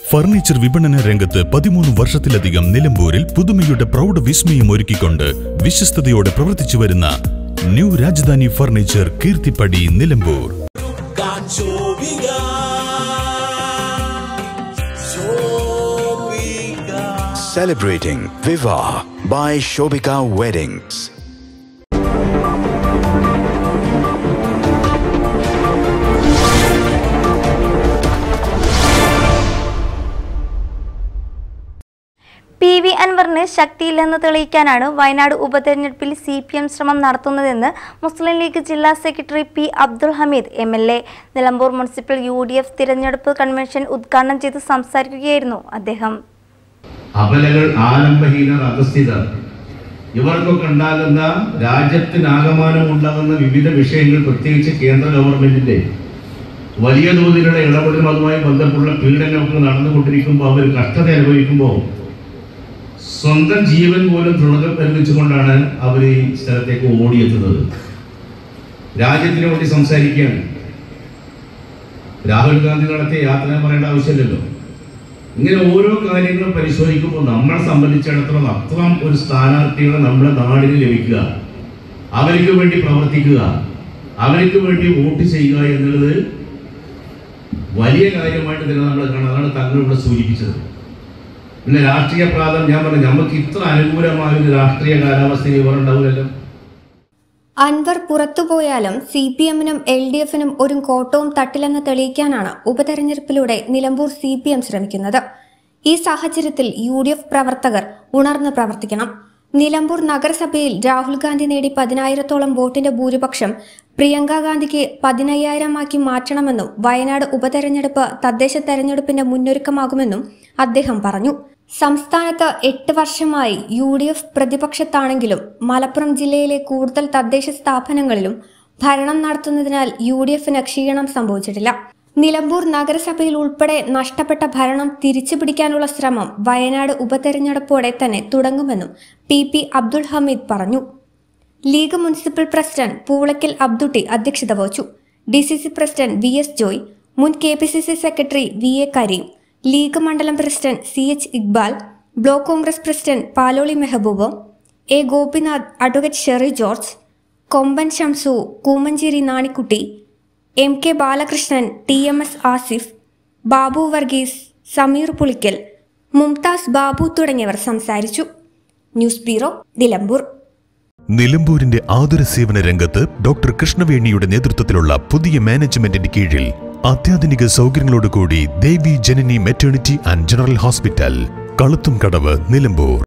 Furniture വിപണന രംഗത്ത് പതിമൂന്ന് വർഷത്തിലധികം നിലമ്പൂരിൽ പുതുമയുടെ പ്രൗഢ വിസ്മയം ഒരുക്കിക്കൊണ്ട് വിശ്വസ്തയോടെ പ്രവർത്തിച്ചു വരുന്ന new Rajadhani furniture Keerthippadi Nilambur Ganchoviga. Shoviga. Celebrating Viva by Shobika Weddings. P V അൻവറിന് ശക്തിയില്ലെന്ന് തെളിയിക്കാനാണ് വയനാട് ഉപതെരഞ്ഞെടുപ്പിൽ സി പി എം ശ്രമം നടത്തുന്നതെന്ന് മുസ്ലിം ലീഗ് ജില്ലാ secretary P Abdul Hameed M L A Nilambur municipal U D F തിരഞ്ഞെടുപ്പ് കൺവെൻഷൻ ഉദ്ഘാടനം ചെയ്ത് സംസാരിക്കുകയായിരുന്നു അദ്ദേഹം അബലകൾ ആലംബഹീനർ അധസ്ഥിതർ ഇവർക്കൊക്കെ ഉണ്ടാകുന്ന രാജ്യത്തിനാകമാനം ഉണ്ടാകുന്ന വിവിധ വിഷയങ്ങൾ പ്രത്യേകിച്ച് കേന്ദ്ര ഗവൺമെന്റിന്റെ വലിയ തോതിലുള്ള ഇടപെടലും അതുമായി ബന്ധപ്പെട്ട പീഡനമൊക്കെ നടന്നുകൊണ്ടിരിക്കുമ്പോൾ അവർ കഷ്ടത അനുഭവിക്കുമ്പോൾ സ്വന്തം ജീവൻ പോലും തുണകം പരിഗണിച്ചുകൊണ്ടാണ് അവർ ഈ സ്ഥലത്തേക്ക് ഓടിയെത്തുന്നത് രാജ്യത്തിന് വേണ്ടി സംസാരിക്കുകയാണ് രാഹുൽ ഗാന്ധി നടത്തിയ യാത്ര ഞാൻ പറയേണ്ട ആവശ്യമില്ലല്ലോ ഇങ്ങനെ ഓരോ കാര്യങ്ങളും പരിശോധിക്കുമ്പോൾ നമ്മളെ സംബന്ധിച്ചിടത്തോളം അത്രം ഒരു സ്ഥാനാർത്ഥികളെ നമ്മുടെ നാടിന് ലഭിക്കുക അവർക്ക് വേണ്ടി പ്രവർത്തിക്കുക അവർക്ക് വേണ്ടി വോട്ട് ചെയ്യുക എന്നുള്ളത് വലിയ കാര്യമായിട്ട് തന്നെ നമ്മൾ കാണാം അതാണ് തങ്ങൾ ഇവിടെ സൂചിപ്പിച്ചത് പിന്നെ രാഷ്ട്രീയ പ്രാധാന്യം ഞാൻ പറഞ്ഞു നമുക്ക് ഇത്ര അനുകൂലമായ ഒരു രാഷ്ട്രീയ കാലാവസ്ഥ ഇവർ ഉണ്ടാവില്ലല്ലോ അൻവർ പുറത്തുപോയാലും സി പി എമ്മിനും എൽ ഡി എഫിനും ഒരു കോട്ടവും തട്ടില്ലെന്ന് തെളിയിക്കാനാണ് ഉപതെരഞ്ഞെടുപ്പിലൂടെ നിലമ്പൂർ സി പി എം ശ്രമിക്കുന്നത് ഈ സാഹചര്യത്തിൽ യു ഡി എഫ് പ്രവർത്തകർ ഉണർന്ന് പ്രവർത്തിക്കണം നിലമ്പൂർ നഗരസഭയിൽ രാഹുൽ ഗാന്ധി നേടി പതിനായിരത്തോളം വോട്ടിന്റെ ഭൂരിപക്ഷം പ്രിയങ്ക ഗാന്ധിക്ക് പതിനയ്യായിരമാക്കി മാറ്റണമെന്നും വയനാട് ഉപതെരഞ്ഞെടുപ്പ് തദ്ദേശ തെരഞ്ഞെടുപ്പിന്റെ മുന്നൊരുക്കമാകുമെന്നും അദ്ദേഹം പറഞ്ഞു സംസ്ഥാനത്ത് എട്ട് വർഷമായി യു ഡി എഫ് പ്രതിപക്ഷത്താണെങ്കിലും മലപ്പുറം ജില്ലയിലെ കൂടുതൽ തദ്ദേശ സ്ഥാപനങ്ങളിലും ഭരണം നടത്തുന്നതിനാൽ യു ഡി എഫിന് ക്ഷീണം സംഭവിച്ചിട്ടില്ല നിലമ്പൂർ നഗരസഭയിൽ ഉൾപ്പെടെ നഷ്ടപ്പെട്ട ഭരണം തിരിച്ചുപിടിക്കാനുള്ള ശ്രമം വയനാട് ഉപതെരഞ്ഞെടുപ്പോടെ തന്നെ തുടങ്ങുമെന്നും പി പി അബ്ദുൾ ഹമീദ് പറഞ്ഞു ലീഗ് മുനിസിപ്പൽ പ്രസിഡന്റ് പൂളയ്ക്കൽ അബ്ദുട്ടി അധ്യക്ഷത വഹിച്ചു D C C president V S Joy മുൻ K P C C secretary V A Kareem League മണ്ഡലം president C H Iqbal block Congress president Paloli Mehboob A Gopinath advocate Sherry George Komban Shamsu Koomancheri Nanikutty M K Balakrishnan T M S Asif Babu Varghese Sameer Pulikkal Mumtaz Babu തുടങ്ങിയവർ സംസാരിച്ചു ന്യൂസ് ബ്യൂറോ നിലമ്പൂർ നിലമ്പൂരിന്റെ ആതുര സേവന രംഗത്ത് ഡോക്ടർ കൃഷ്ണവേണിയുടെ നേതൃത്വത്തിലുള്ള പുതിയ മാനേജ്മെന്റിന്റെ കീഴിൽ അത്യാധുനിക സൗകര്യങ്ങളോടുകൂടി Devi Janani maternity and general hospital Kaluthum Kadavu Nilambur